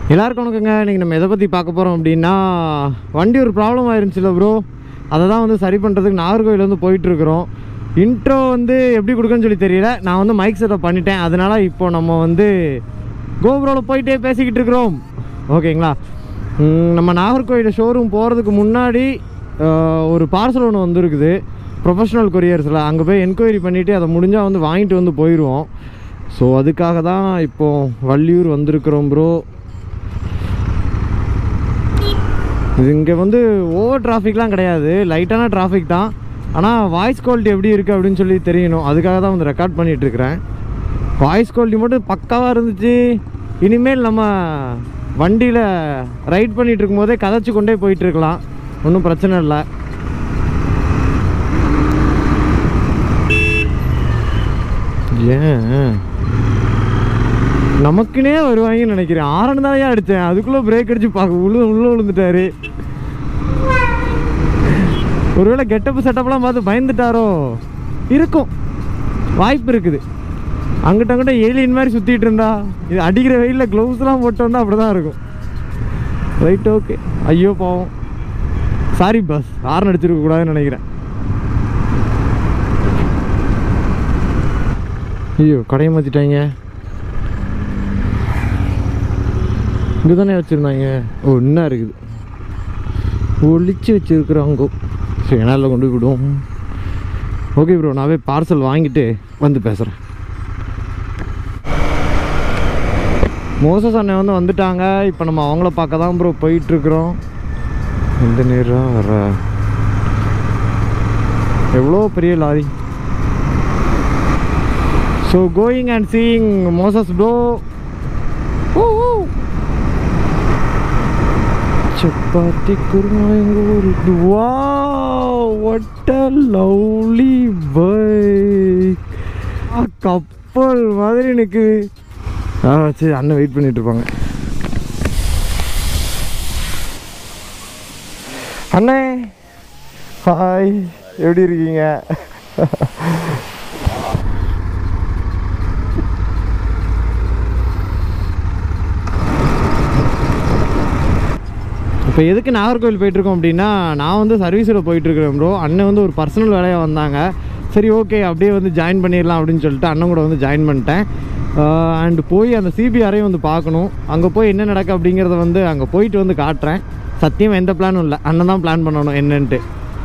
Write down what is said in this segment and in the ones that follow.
எல்லாருக்கும் வணக்கங்க இன்றைக்கி நம்ம எதை பற்றி பார்க்க போகிறோம் அப்படின்னா வண்டி ஒரு ப்ராப்ளம் ஆயிருந்துச்சுல ப்ரோ அதை தான் வந்து சரி பண்ணுறதுக்கு நாகர்கோவில் வந்து போயிட்டுருக்குறோம் இன்ட்ரோ வந்து எப்படி கொடுக்குன்னு சொல்லி தெரியல நான் வந்து மைக் செட்டப் பண்ணிட்டேன் அதனால் இப்போ நம்ம வந்து கோபுரோவில் போயிட்டே பேசிக்கிட்டு இருக்கிறோம் ஓகேங்களா ம், நம்ம நாகர்கோவில் ஷோரூம் போகிறதுக்கு முன்னாடி ஆஹ், ஒரு பார்சல் ஒன்று வந்துருக்குது ப்ரொஃபஷனல் கொரியர்ஸில் அங்கே போய் என்கொயரி பண்ணிவிட்டு அதை முடிஞ்சால் வந்து வாங்கிட்டு வந்து போயிடுவோம் ஸோ அதுக்காக தான் இப்போது வள்ளியூர் வந்திருக்கிறோம் ப்ரோ இது இங்கே வந்து ஓவர் டிராஃபிக்லாம் கிடையாது லைட்டான டிராஃபிக் தான் ஆனால் வாய்ஸ் குவாலிட்டி எப்படி இருக்குது அப்படின்னு சொல்லி தெரியணும் அதுக்காக தான் வந்து ரெக்கார்ட் பண்ணிகிட்டு இருக்கிறேன் வாய்ஸ் குவாலிட்டி மட்டும் பக்காவாக இருந்துச்சு இனிமேல் நம்ம வண்டியில் ரைட் பண்ணிகிட்டு இருக்கும்போதே கதைச்சு கொண்டே போயிட்டு இருக்கலாம் ஒன்றும் பிரச்சனை இல்லை ஏன் நமக்குனே வருவாங்கன்னு நினைக்கிறேன் ஆரன் தானே அடித்தேன் அதுக்குள்ளே பிரேக் அடிச்சு பார்க்க உள்ள உள்ள விழுந்துட்டாரு ஒருவேளை கெட்டப்பு செட்டப்லாம் பார்த்து பயந்துட்டாரோ இருக்கும் வாய்ப்பு இருக்குது அங்கிட்ட அங்கிட்ட ஏலியன் மாதிரி சுற்றிட்டு இருந்தா இது அடிக்கிற வெயிலில் க்ளவுஸ்லாம் போட்டு வந்தால் அப்படி தான் இருக்கும் ரைட் ஓகே ஐயோ பாவம் சாரி பாஸ் ஹார்ன் அடிச்சிருக்க கூடாதுன்னு நினைக்கிறேன் ஐயோ கடையை மாற்றிட்டாங்க இங்கே தானே வச்சுருந்தாங்க ஓ இன்னும் இருக்குது ஒளிச்சு வச்சுருக்குறாங்க சரி என்னால் கொண்டு போய் விடுவோம் ஓகே ப்ரோ நான் போய் பார்சல் வாங்கிட்டு வந்து பேசுகிறேன் மோசஸ் அண்ணன் வந்து வந்துட்டாங்க இப்போ நம்ம அவங்கள பார்க்க தான் ப்ரோ போயிட்டுருக்குறோம் எந்த நேரம் வர எவ்வளோ பெரிய lorry so going and seeing Moses bro chapati kurma எங்கள் ஊருக்கு வா வாட் அ லவ்லி பைக் கப்பல் மாதிரி எனக்கு ஆ சரி அண்ணன் வெயிட் பண்ணிட்டு இருப்பாங்க அண்ணே ஹாய் எப்படி இருக்கீங்க இப்போ எதுக்கு நாகர்கோவில் போயிட்டுருக்கோம் அப்படின்னா நான் வந்து சர்வீஸில் போயிட்டுருக்கிறேன் ப்ரோ அண்ணன் வந்து ஒரு பர்சனல் வேலையாக வந்தாங்க சரி ஓகே அப்படியே வந்து ஜாயின் பண்ணிடலாம் அப்படின்னு சொல்லிட்டு அண்ணன் கூட வந்து ஜாயின் பண்ணிட்டேன் அண்ட் போய் அந்த சிபிஆரையும் வந்து பார்க்கணும் அங்கே போய் என்ன நடக்கு அப்படிங்கிறத வந்து அங்கே போயிட்டு வந்து காட்டுறேன் சத்தியம் எந்த பிளானும் இல்லை அண்ணன் தான் பிளான் பண்ணணும் என்னன்ட்டு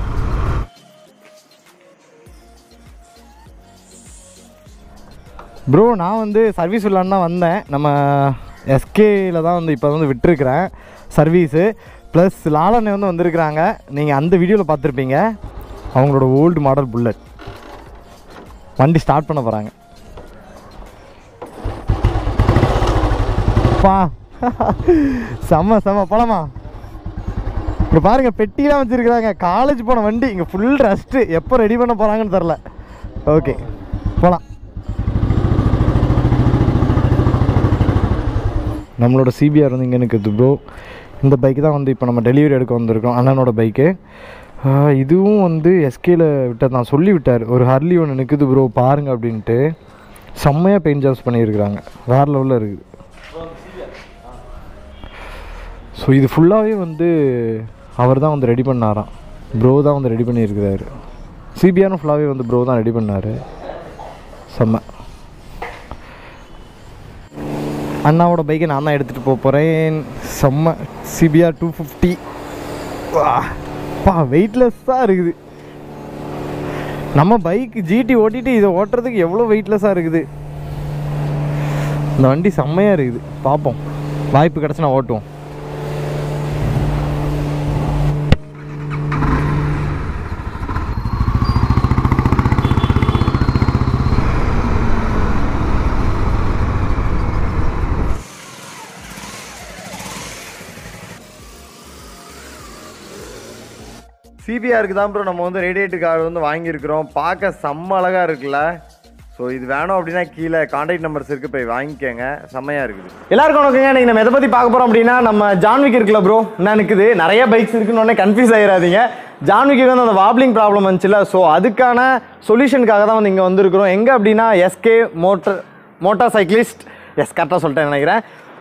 ப்ரோ நான் வந்து சர்வீஸ் விடலான்னு தான் வந்தேன் நம்ம எஸ்கேயில் தான் வந்து இப்போ வந்து விட்டுருக்குறேன் சர்வீஸு ப்ளஸ் லாலண்ணே வந்து வந்திருக்கிறாங்க நீங்கள் அந்த வீடியோவில் பார்த்துருப்பீங்க அவங்களோட ஓல்டு மாடல் புல்லட் வண்டி ஸ்டார்ட் பண்ண போகிறாங்க பா செம்ம செம்ம போலாமா இங்கே பாருங்கள் பெட்டிலாம் வச்சுருக்குறாங்க காலேஜ் போன வண்டி இங்கே ஃபுல் ரெஸ்ட்டு எப்போ ரெடி பண்ண போகிறாங்கன்னு தெரில ஓகே போகலாம் நம்மளோட சிபிஆர் வந்து இங்கே நிற்குது ப்ரோ இந்த பைக்கு தான் வந்து இப்போ நம்ம டெலிவரி எடுக்க வந்திருக்கோம் அண்ணனோட பைக்கு இதுவும் வந்து எஸ்கேல விட்டது நான் சொல்லி விட்டார் ஒரு ஹர்லி ஒன்று நிற்குது ப்ரோ பாருங்க அப்படின்ட்டு செம்மையாக பெயிண்ட் ஜாப்ஸ் பண்ணியிருக்கிறாங்க வேறு லெவலில் இருக்குது ஸோ இது ஃபுல்லாகவே வந்து அவர் தான் வந்து ரெடி பண்ணாராம் ப்ரோ தான் வந்து ரெடி பண்ணியிருக்கிறாரு சிபிஆரும் ஃபுல்லாகவே வந்து ப்ரோ தான் ரெடி பண்ணார் செம்ம அண்ணாவோட பைக்கை நான் தான் எடுத்துகிட்டு போக போகிறேன் செம்ம சிபிஆர் டூ ஃபிஃப்டி பா வெயிட்லெஸ்ஸாக இருக்குது நம்ம பைக் ஜிடி ஓட்டிட்டு இதை ஓட்டுறதுக்கு எவ்வளோ வெயிட்லெஸ்ஸாக இருக்குது இந்த வண்டி செம்மையாக இருக்குது பார்ப்போம் வாய்ப்பு கிடச்சுனா ஓட்டுவோம் சிபிஆருக்கு தான் ப்ரோ நம்ம வந்து ரேடியேட்டர் கார்டு வந்து வாங்கியிருக்கிறோம் பார்க்க செம்ம அழகாக இருக்குல்ல ஸோ இது வேணும் அப்படின்னா கீழே காண்டாக்ட் நம்பர்ஸ் இருக்குது போய் வாங்கிக்கோங்க செம்மையாக இருக்குது எல்லாருக்கும் வணக்கங்க நீங்கள் நம்ம எதை பற்றி பார்க்க போகிறோம் அப்படின்னா நம்ம ஜான்விக் இருக்குல்ல ப்ரோ என்ன நிற்குது நிறைய பைக்ஸ் இருக்குன்னு உடனே கன்ஃபியூஸ் ஆயிடாதீங்க ஜான்விக்கு வந்து அந்த வாப்லிங் ப்ராப்ளம் வந்துச்சுல ஸோ அதுக்கான சொல்யூஷனுக்காக தான் வந்து இங்கே வந்திருக்கிறோம் எங்கே அப்படின்னா SK motor motorcyclist yes கரெக்டாக சொல்லிட்டேன் நினைக்கிறேன்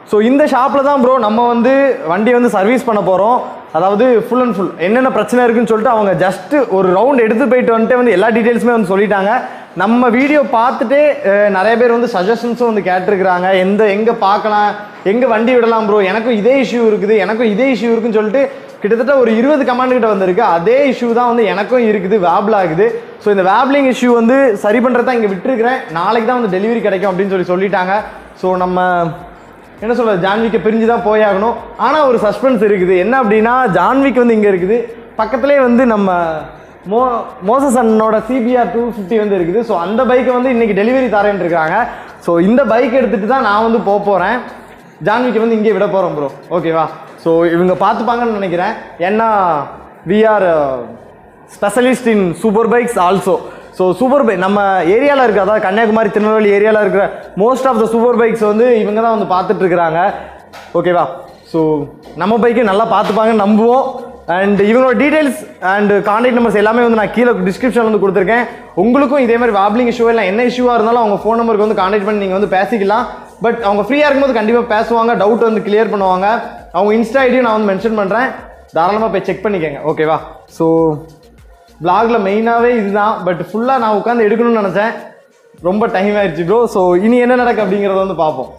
ஸோ இந்த ஷாப்பில் தான் ப்ரோ நம்ம வந்து வண்டியை வந்து சர்வீஸ் பண்ண போகிறோம் அதாவது ஃபுல் அண்ட் ஃபுல் என்னென்ன பிரச்சனை இருக்குன்னு சொல்லிட்டு அவங்க ஜஸ்ட் ஒரு ரவுண்ட் எடுத்து போயிட்டு வந்துட்டு வந்து எல்லா டீட்டெயில்ஸுமே வந்து சொல்லிட்டாங்க நம்ம வீடியோ பார்த்துட்டு அஹ், நிறைய பேர் வந்து சஜஷன்ஸும் வந்து கேட்டிருக்கிறாங்க எந்த எங்கே பார்க்கலாம் எங்கே வண்டி விடலாம் ப்ரோ எனக்கும் இதே இஷ்யூ இருக்குது எனக்கும் இதே இஷ்யூ இருக்குன்னு சொல்லிட்டு கிட்டத்தட்ட ஒரு இருபது கமெண்ட் கிட்ட வந்திருக்கு அதே இஷ்யூ தான் வந்து எனக்கும் இருக்குது வேபிள் ஆகுது ஸோ இந்த வேப்லிங் இஷ்யூ வந்து சரி பண்ணுறதா இங்கே விட்டுருக்கிறேன் நாளைக்கு தான் வந்து டெலிவரி கிடைக்கும் அப்படின்னு சொல்லி சொல்லிட்டாங்க ஸோ நம்ம என்ன சொல்றது ஜான்விக்கை பிரிஞ்சு தான் போயாகணும் ஆனால் ஒரு சஸ்பென்ஸ் இருக்குது என்ன அப்படின்னா ஜான்விக் வந்து இங்கே இருக்குது பக்கத்துலேயே வந்து நம்ம மோ மோசஸ் அண்ணனோட சிபிஆர் டூ ஃபிஃப்டி வந்து இருக்குது ஸோ அந்த பைக்கை வந்து இன்னைக்கு டெலிவரி தரேன் இருக்காங்க ஸோ இந்த பைக் எடுத்துகிட்டு தான் நான் வந்து போக போகிறேன் ஜான்விக்கு வந்து இங்கே விட போகிறோம் ப்ரோ ஓகேவா ஸோ இவங்க பார்த்துப்பாங்கன்னு நினைக்கிறேன் ஏன்னா we are specialist in super bikes also so super bike நம்ம ஏரியாவில் இருக்க அதாவது கன்னியாகுமரி திருநெல்வேலி ஏரியாவில் இருக்கிற most of the super bikes வந்து இவங்க தான் வந்து பார்த்துட்டு இருக்கிறாங்க ஓகேவா ஸோ நம்ம பைக்கு நல்லா பார்த்துப்பாங்கன்னு நம்புவோம் அண்ட் இவங்களோட டீடைல்ஸ் அண்ட் கான்டாக்ட் நம்பர்ஸ் எல்லாமே வந்து நான் கீழே டிஸ்கிரிப்ஷன் வந்து கொடுத்துருக்கேன் உங்களுக்கும் இதே மாதிரி வாப்லிங் இஷ்யூ இல்லை என்ன இஷ்யூவாக இருந்தாலும் அவங்க ஃபோன் நம்பருக்கு வந்து கான்டாக்ட் பண்ணி நீங்கள் வந்து பேசிக்கலாம் பட் அவங்க ஃப்ரீயாக இருக்கும்போது கண்டிப்பாக பேசுவாங்க டவுட் வந்து கிளியர் பண்ணுவாங்க அவங்க இன்ஸ்டா ஐடியும் நான் வந்து மென்ஷன் பண்ணுறேன் தாராளமாக போய் செக் பண்ணிக்கோங்க ஓகேவா ஸோ பிளாக்ல மெயினாகவே இதுதான் பட் ஃபுல்லாக நான் உட்காந்து எடுக்கணும்னு நினச்சேன் ரொம்ப டைம் ஆயிடுச்சு ப்ரோ ஸோ இனி என்ன நடக்கு அப்படிங்கிறத வந்து பார்ப்போம்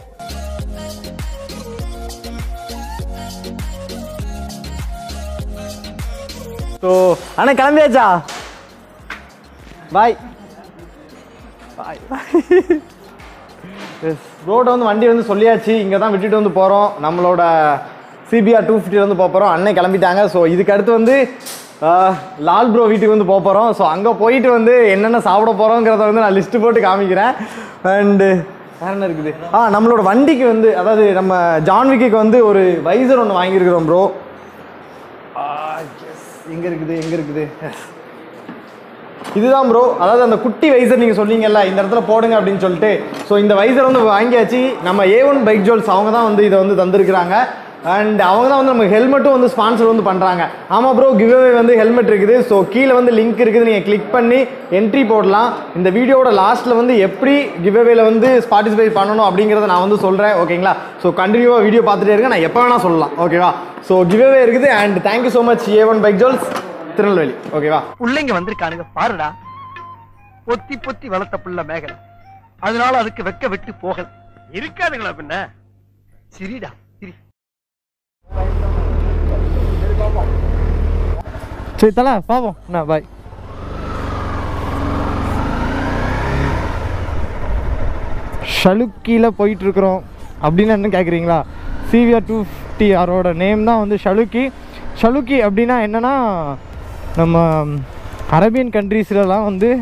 ஸோ அண்ணா கிளம்பியாச்சா பாய் பாய் எஸ் ரோட்டை வந்து வண்டி வந்து சொல்லியாச்சு இங்கே தான் விட்டுட்டு வந்து போகிறோம் நம்மளோட சிபிஆர் டூ ஃபிஃப்டி வந்து போக போகிறோம் அண்ணன் கிளம்பிட்டாங்க ஸோ இதுக்கு அடுத்து வந்து ஆஹ், லால் ப்ரோ வீட்டுக்கு வந்து போக போகிறோம் ஸோ அங்கே போயிட்டு வந்து என்னென்ன சாப்பிட போகிறோங்கிறத வந்து நான் லிஸ்ட்டு போட்டு காமிக்கிறேன் அண்டு வேற என்ன இருக்குது ஆ நம்மளோட வண்டிக்கு வந்து அதாவது நம்ம ஜான்விக்கு வந்து ஒரு வைசர் ஒன்று வாங்கியிருக்கிறோம் ப்ரோ எஸ் எங்கே இருக்குது எங்கே இருக்குது எஸ் இதுதான் ப்ரோ அதாவது அந்த குட்டி வைசர் நீங்கள் சொன்னீங்கல்ல இந்த இடத்துல போடுங்க அப்படின்னு சொல்லிட்டு ஸோ இந்த வைசர் வந்து வாங்கியாச்சு நம்ம ஏ ஒன் பைக் ஜோல்ஸ் அவங்க தான் வந்து இதை வந்து தந்திருக்கிறாங்க அண்ட் அவங்க தான் வந்து நமக்கு ஹெல்மெட்டும் வந்து ஸ்பான்சர் வந்து பண்ணுறாங்க ஆமாம் ப்ரோ கிவ்அவே வந்து ஹெல்மெட் இருக்குது ஸோ கீழே வந்து லிங்க் இருக்குது நீங்கள் கிளிக் பண்ணி என்ட்ரி போடலாம் இந்த வீடியோவோட லாஸ்ட்டில் வந்து எப்படி கிவ்அவேல வந்து பார்ட்டிசிபேட் பண்ணணும் அப்படிங்கிறத நான் வந்து சொல்கிறேன் ஓகேங்களா ஸோ கண்டினியூவாக வீடியோ பார்த்துட்டே இருங்க நான் எப்போ வேணால் சொல்லலாம் ஓகேவா ஸோ கிவ்அவே இருக்குது and thank you so much A one bike ஜோல்ஸ் திருநெல்வேலி ஓகேவா பிள்ளைங்க வந்திருக்கானுங்க பாருடா பொத்தி பொத்தி வளர்த்த புள்ள மேகலை அதனால அதுக்கு வெக்க விட்டு போகல இருக்காதுங்களா பின்ன சிரிடா சிரி சரி தல பார்ப்போம் என்ன பாய் ஷலுக்கியில் போயிட்டுருக்குறோம் அப்படின்னு என்ன கேட்குறீங்களா சிவிஆர் டூ ஃபிஃப்டி ஆரோட நேம் தான் வந்து ஷலுக்கி ஷலுக்கி அப்படின்னா என்னென்னா நம்ம அரேபியன் கண்ட்ரீஸ்லலாம் வந்து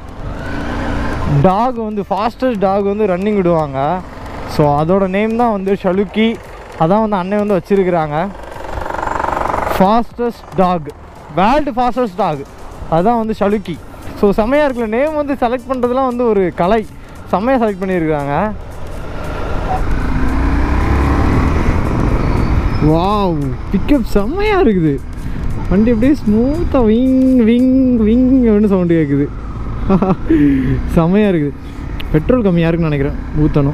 டாக் வந்து ஃபாஸ்டஸ்ட் டாக் வந்து ரன்னிங் விடுவாங்க ஸோ அதோட நேம் தான் வந்து ஷலுக்கி அதான் வந்து அண்ணன் வந்து வச்சுருக்கிறாங்க fastest dog world fastest dog அதுதான் வந்து ஷலுக்கி ஸோ செம்மையாக இருக்குல்ல நேம் வந்து செலக்ட் பண்ணுறதுலாம் வந்து ஒரு கலை செம்மையாக செலக்ட் பண்ணியிருக்காங்க வாவ் பிக்கப் செம்மையாக இருக்குது வண்டி அப்படியே ஸ்மூத்தாக விங் விங் விங் அப்படின்னு சவுண்டு கேட்குது செம்மையாக இருக்குது பெட்ரோல் கம்மியாக இருக்குன்னு நினைக்கிறேன் ஊற்றணும்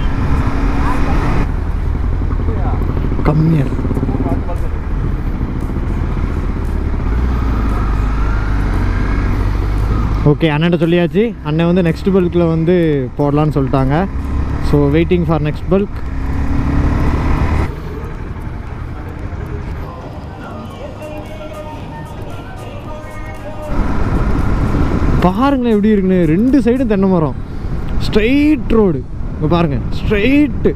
கம்மியாக இருக்கு ஓகே அண்ணன்ட்ட சொல்லியாச்சு அண்ணன் வந்து நெக்ஸ்ட் பல்கில் வந்து போடலான்னு சொல்லிட்டாங்க so waiting for next bulk பாருங்களேன் எப்படி இருக்குன்னு ரெண்டு சைடும் தென்னை மரம் ஸ்ட்ரெயிட் ரோடு இங்கே பாருங்க ஸ்ட்ரெயிட்டு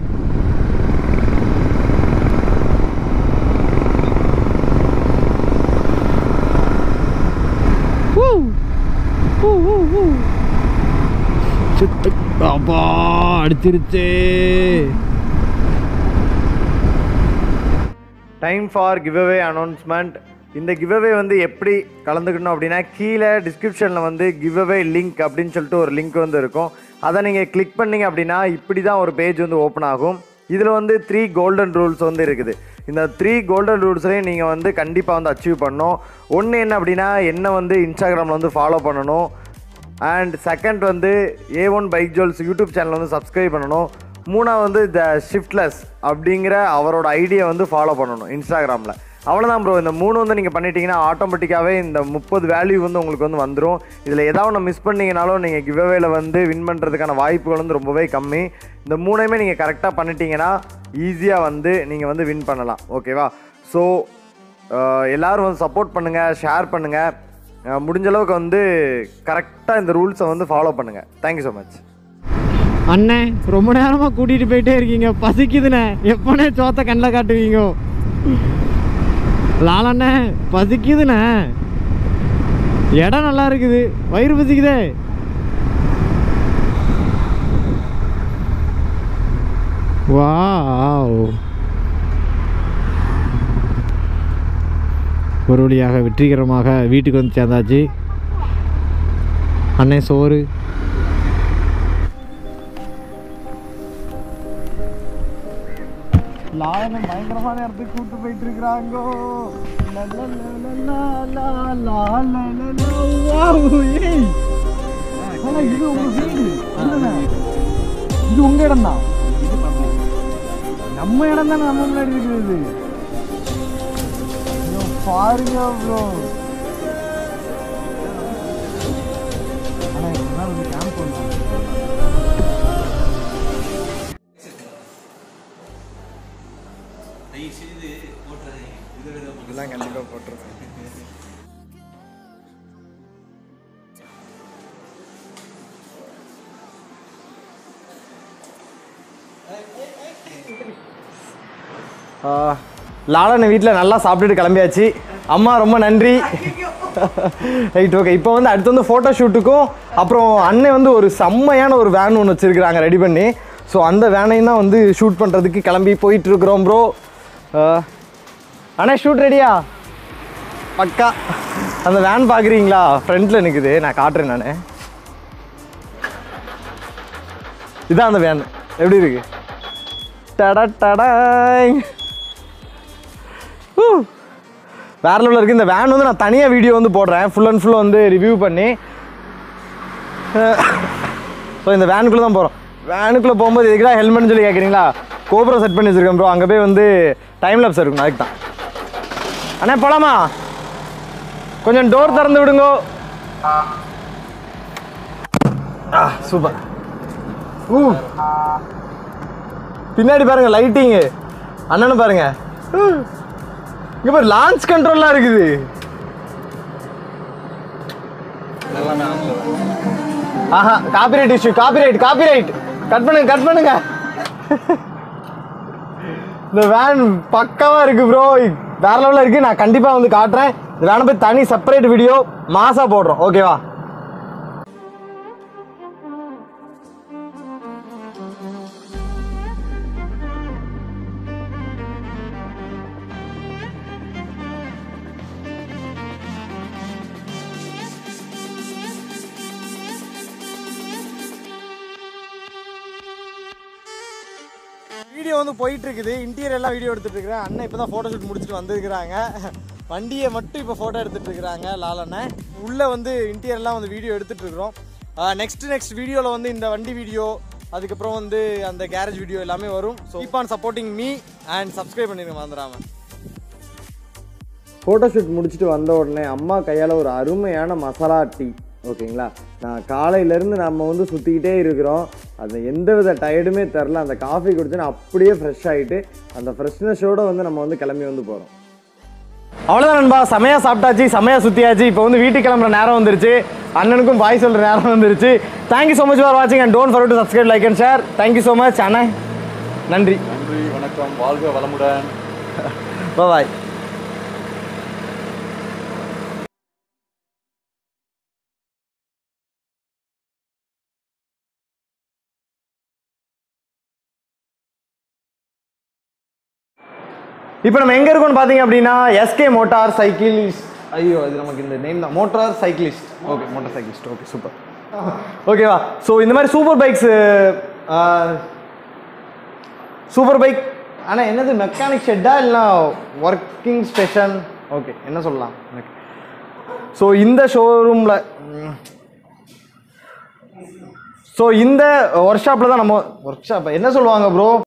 அப்பா அடிச்சிருச்சே டைம் ஃபார் கிவ்அவே அனௌன்ஸ்மெண்ட் இந்த கிவ்அவே வந்து எப்படி கலந்துக்கணும் அப்படின்னா கீழே டிஸ்கிரிப்ஷனில் வந்து கிவ்அவே லிங்க் அப்படின்னு சொல்லிட்டு ஒரு லிங்க் வந்து இருக்கும் அதை நீங்கள் கிளிக் பண்ணீங்க அப்படின்னா இப்படி தான் ஒரு பேஜ் வந்து ஓப்பன் ஆகும் இதில் வந்து த்ரீ கோல்டன் ரூல்ஸ் வந்து இருக்குது இந்த த்ரீ கோல்டன் ரூல்ஸ்லையும் நீங்கள் வந்து கண்டிப்பாக வந்து அச்சீவ் பண்ணணும் ஒன்று என்ன அப்படின்னா என்ன வந்து இன்ஸ்டாகிராமில் வந்து ஃபாலோ பண்ணணும் அண்ட் செகண்ட் வந்து ஏ ஒன் பைக் ஜோல்ஸ் யூடியூப் சேனல் வந்து சப்ஸ்கிரைப் பண்ணணும் மூணாவது வந்து த ஷிஃப்ட்லெஸ் அப்படிங்கிற அவரோட ஐடியா வந்து ஃபாலோ பண்ணணும் இன்ஸ்டாகிராமில் அவ்வளோதான் ப்ரோ இந்த மூணு வந்து நீங்கள் பண்ணிட்டீங்கன்னா ஆட்டோமேட்டிக்காகவே இந்த முப்பது வேல்யூ வந்து உங்களுக்கு வந்து வந்துடும் இதில் ஏதாவது ஒன்று மிஸ் பண்ணீங்கனாலும் நீங்கள் கிவ்அவேல வந்து வின் பண்ணுறதுக்கான வாய்ப்புகள் வந்து ரொம்பவே கம்மி இந்த மூணையுமே நீங்கள் கரெக்டாக பண்ணிட்டீங்கன்னா ஈஸியாக வந்து நீங்கள் வந்து வின் பண்ணலாம் ஓகேவா ஸோ எல்லாரும் வந்து சப்போர்ட் பண்ணுங்கள் ஷேர் பண்ணுங்கள் முடிஞ்ச அளவுக்கு வந்து கரெக்டாக இந்த ரூல்ஸை வந்து ஃபாலோ பண்ணுங்கள் தேங்க்யூ ஸோ மச் அண்ணே ரொம்ப நேரமா கூட்டிட்டு போயிட்டே இருக்கீங்க பசிக்குதுண்ணே எப்பனே சோத்த கண்ணில் காட்டுவீங்க லாலண்ணே பசிக்குதுண்ணே இடம் நல்லா இருக்குது வயிறு பசிக்குதே வாவ் ஒரு வழியாக வெற்றிகரமாக வீட்டுக்கு வந்து சேர்ந்தாச்சு அண்ணே சோறு லாவணம் பயங்கரமான இடத்துக்கு கூட்டு போயிட்டு இருக்கிறாங்கோ இது உங்க வீடு இது உங்க இடம் தான் நம்ம இடம் தானே நம்ம முன்னாடி இருக்கிறது ஐயோ, பாருங்க ப்ரோ ஆனா இதெல்லாம் வந்து கேம்ப் பண்ணுறாங்க இதெல்லாம் கண்டிப்பாக போட்டுருக்கேன் லாலன் வீட்டில் நல்லா சாப்பிட்டுட்டு கிளம்பியாச்சு அம்மா ரொம்ப நன்றி ரைட் ஓகே இப்போ வந்து அடுத்து வந்து ஃபோட்டோ ஷூட்டுக்கும் அப்புறம் அண்ணன் வந்து ஒரு செம்மையான ஒரு வேன் ஒன்று வச்சுருக்குறாங்க ரெடி பண்ணி ஸோ அந்த வேனையும் தான் வந்து ஷூட் பண்ணுறதுக்கு கிளம்பி போயிட்டுருக்குறோம் ப்ரோ அண்ணா ஷூட் ரெடியா பக்கா அந்த வேன் பார்க்குறீங்களா ஃப்ரண்ட்டில் நிற்குது நான் காட்டுறேன் நான் இதான் அந்த வேன் எப்படி இருக்கு டட டடாய் ஹூ. வேற லெவலில் இருக்குது இந்த வேன் வந்து நான் தனியாக வீடியோ வந்து போடுறேன் ஃபுல் அண்ட் ஃபுல் வந்து ரிவ்யூ பண்ணி ஸோ இந்த வேனுக்குள்ளே தான் போகிறோம் வேனுக்குள்ளே போகும்போது எதுக்குடா ஹெல்மெட்னு சொல்லி கேட்குறீங்களா கோபுரம் செட் பண்ணி வச்சிருக்கேன் ப்ரோ அங்கே போய் வந்து டைம் லேப்ஸ் இருக்கும் அதுக்கு தான் அண்ணே போலாமா கொஞ்சம் டோர் திறந்து விடுங்கோ ஆ சூப்பர் ஊ பின்னாடி பாருங்க லைட்டிங்கு அண்ணனை பாருங்க ஊ. இங்க பாரு லான்ச் கண்ட்ரோல்லாம் இருக்குது ஆஹா copyright issue copyright copyright cut பண்ணுங்க கட் பண்ணுங்க இந்த வேன் பக்காவா இருக்கு ப்ரோ வேற லெவலில் இருக்கு நான் கண்டிப்பா வந்து காட்டுறேன் இந்த வேனை போய் தனி செப்பரேட் வீடியோ மாசா போடுறோம் ஓகேவா வீடியோ வந்து போயிட்டு இருக்குது இன்டீரியர் எல்லாம் வீடியோ எடுத்துட்டு இருக்கிறேன் அண்ணன் இப்போ தான் ஃபோட்டோ ஷூட் முடிச்சுட்டு வந்திருக்கிறாங்க வண்டியை மட்டும் இப்போ ஃபோட்டோ எடுத்துட்டு இருக்கிறாங்க லாலண்ணன் உள்ள வந்து இன்டீரியர்லாம் வந்து வீடியோ எடுத்துட்டு இருக்கிறோம் நெக்ஸ்ட் நெக்ஸ்ட் வீடியோவில் வந்து இந்த வண்டி வீடியோ அதுக்கப்புறம் வந்து அந்த கேரேஜ் வீடியோ எல்லாமே வரும் so keep on supporting me and subscribe பண்ணிருங்க மறந்துடாம ஃபோட்டோ ஷூட் முடிச்சுட்டு வந்த உடனே அம்மா கையால் ஒரு அருமையான மசாலா டீ ஓகேங்களா நான் காலையிலேருந்து நம்ம வந்து சுற்றிக்கிட்டே இருக்கிறோம் அந்த எந்த வித டயர்டுமே தெரில அந்த காஃபி குடிச்சோன்னா அப்படியே ஃப்ரெஷ் ஆகிட்டு அந்த ஃப்ரெஷ்னஸோடு வந்து நம்ம வந்து கிளம்பி வந்து போகிறோம் அவ்வளோதான் நண்பா செமையா சாப்பிட்டாச்சு செமையா சுற்றியாச்சு இப்போ வந்து வீட்டுக்கு கிளம்புற நேரம் வந்துருச்சு அண்ணனுக்கும் பாய் சொல்கிற நேரம் வந்துருச்சு தேங்க்யூ ஸோ மச் ஃபார் வாட்சிங் and don't forget to subscribe like and share thank you so much அண்ணா நன்றி நன்றி வணக்கம் வாழ்க வளமுடன் பாய் இப்போ நம்ம எங்கே இருக்கோம்னு பார்த்தீங்க அப்படின்னா எஸ்கே மோட்டார் சைக்கிளிஸ்ட் ஐயோ இது நமக்கு இந்த நேம் தான் motorcyclist okay motorcyclist okay super ஓகேவா ஸோ இந்த மாதிரி சூப்பர் பைக்ஸ் சூப்பர் பைக் ஆனால் என்னது மெக்கானிக் ஷெட்டா இல்லைனா ஒர்க்கிங் ஸ்டேஷன் ஓகே என்ன சொல்லலாம் எனக்கு ஸோ இந்த ஷோரூமில் ஸோ இந்த ஒர்க் ஷாப்பில் தான் நம்ம ஒர்க் ஷாப் என்ன சொல்லுவாங்க ப்ரோ